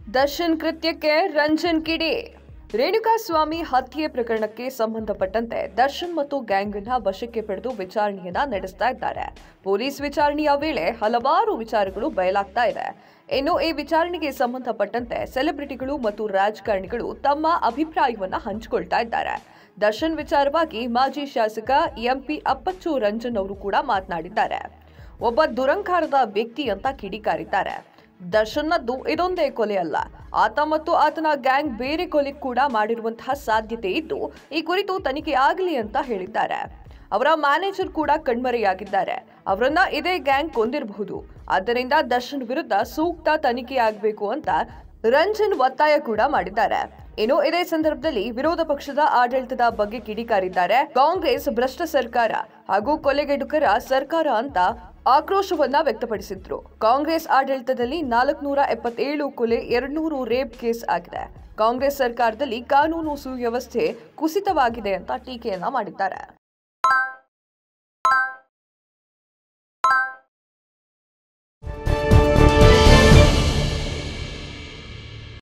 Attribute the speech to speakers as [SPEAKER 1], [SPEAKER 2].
[SPEAKER 1] ದರ್ಶನ್ ಕೃತ್ಯಕ್ಕೆ ರಂಜನ್ ಕಿಡಿ ರೇಣುಕಾಸ್ವಾಮಿ ಹತ್ಯೆ ಪ್ರಕರಣಕ್ಕೆ ಸಂಬಂಧಪಟ್ಟಂತೆ ದರ್ಶನ್ ಮತ್ತು ಗ್ಯಾಂಗ್ ಅನ್ನ ವಶಕ್ಕೆ ಪಡೆದು ವಿಚಾರಣೆಯನ್ನ ನಡೆಸ್ತಾ ಇದ್ದಾರೆ ಪೊಲೀಸ್ ವಿಚಾರಣೆಯ ವೇಳೆ ಹಲವಾರು ವಿಚಾರಗಳು ಬಯಲಾಗ್ತಾ ಇದೆ ಇನ್ನು ಈ ವಿಚಾರಣೆಗೆ ಸಂಬಂಧಪಟ್ಟಂತೆ ಸೆಲೆಬ್ರಿಟಿಗಳು ಮತ್ತು ರಾಜಕಾರಣಿಗಳು ತಮ್ಮ ಅಭಿಪ್ರಾಯವನ್ನ ಹಂಚಿಕೊಳ್ತಾ ಇದ್ದಾರೆ ದರ್ಶನ್ ವಿಚಾರವಾಗಿ ಮಾಜಿ ಶಾಸಕ ಎಂಪಿ ಅಪ್ಪಚ್ಚು ರಂಜನ್ ಅವರು ಕೂಡ ಮಾತನಾಡಿದ್ದಾರೆ ಒಬ್ಬ ದುರಂಕಾರದ ವ್ಯಕ್ತಿ ಅಂತ ಕಿಡಿಕಾರಿದ್ದಾರೆ ದರ್ಶನ್ನದ್ದು ಇದೊಂದೇ ಕೊಲೆ ಅಲ್ಲ ಆತ ಮತ್ತು ಆತನ ಗ್ಯಾಂಗ್ ಬೇರೆ ಕೊಲೆ ಕೂಡ ಮಾಡಿರುವಂತಹ ಸಾಧ್ಯತೆ ಇದ್ದು ಈ ಕುರಿತು ತನಿಖೆ ಆಗಲಿ ಅಂತ ಹೇಳಿದ್ದಾರೆ ಅವರ ಮ್ಯಾನೇಜರ್ ಕೂಡ ಕಣ್ಮರೆಯಾಗಿದ್ದಾರೆ ಅವರನ್ನ ಇದೇ ಗ್ಯಾಂಗ್ ಕೊಂದಿರಬಹುದು ಆದ್ದರಿಂದ ದರ್ಶನ್ ವಿರುದ್ಧ ಸೂಕ್ತ ತನಿಖೆ ಆಗಬೇಕು ಅಂತ ರಂಜನ್ ಒತ್ತಾಯ ಕೂಡ ಮಾಡಿದ್ದಾರೆ ಇನ್ನು ಇದೇ ಸಂದರ್ಭದಲ್ಲಿ ವಿರೋಧ ಪಕ್ಷದ ಆಡಳಿತದ ಬಗ್ಗೆ ಕಿಡಿಕಾರಿದ್ದಾರೆ ಕಾಂಗ್ರೆಸ್ ಭ್ರಷ್ಟ ಸರ್ಕಾರ ಹಾಗೂ ಕೊಲೆಗಡುಕರ ಸರ್ಕಾರ ಅಂತ ಆಕ್ರೋಶವನ್ನ ವ್ಯಕ್ತಪಡಿಸಿದ್ರು ಕಾಂಗ್ರೆಸ್ ಆಡಳಿತದಲ್ಲಿ ನಾಲ್ಕುನೂರ ಎಪ್ಪತ್ತೇಳು ಕೊಲೆ ಎರಡ್ನೂರು ರೇಪ್ ಕೇಸ್ ಆಗಿದೆ ಕಾಂಗ್ರೆಸ್ ಸರ್ಕಾರದಲ್ಲಿ ಕಾನೂನು ಸುವ್ಯವಸ್ಥೆ ಕುಸಿತವಾಗಿದೆ ಅಂತ ಟೀಕೆಯನ್ನ ಮಾಡಿದ್ದಾರೆ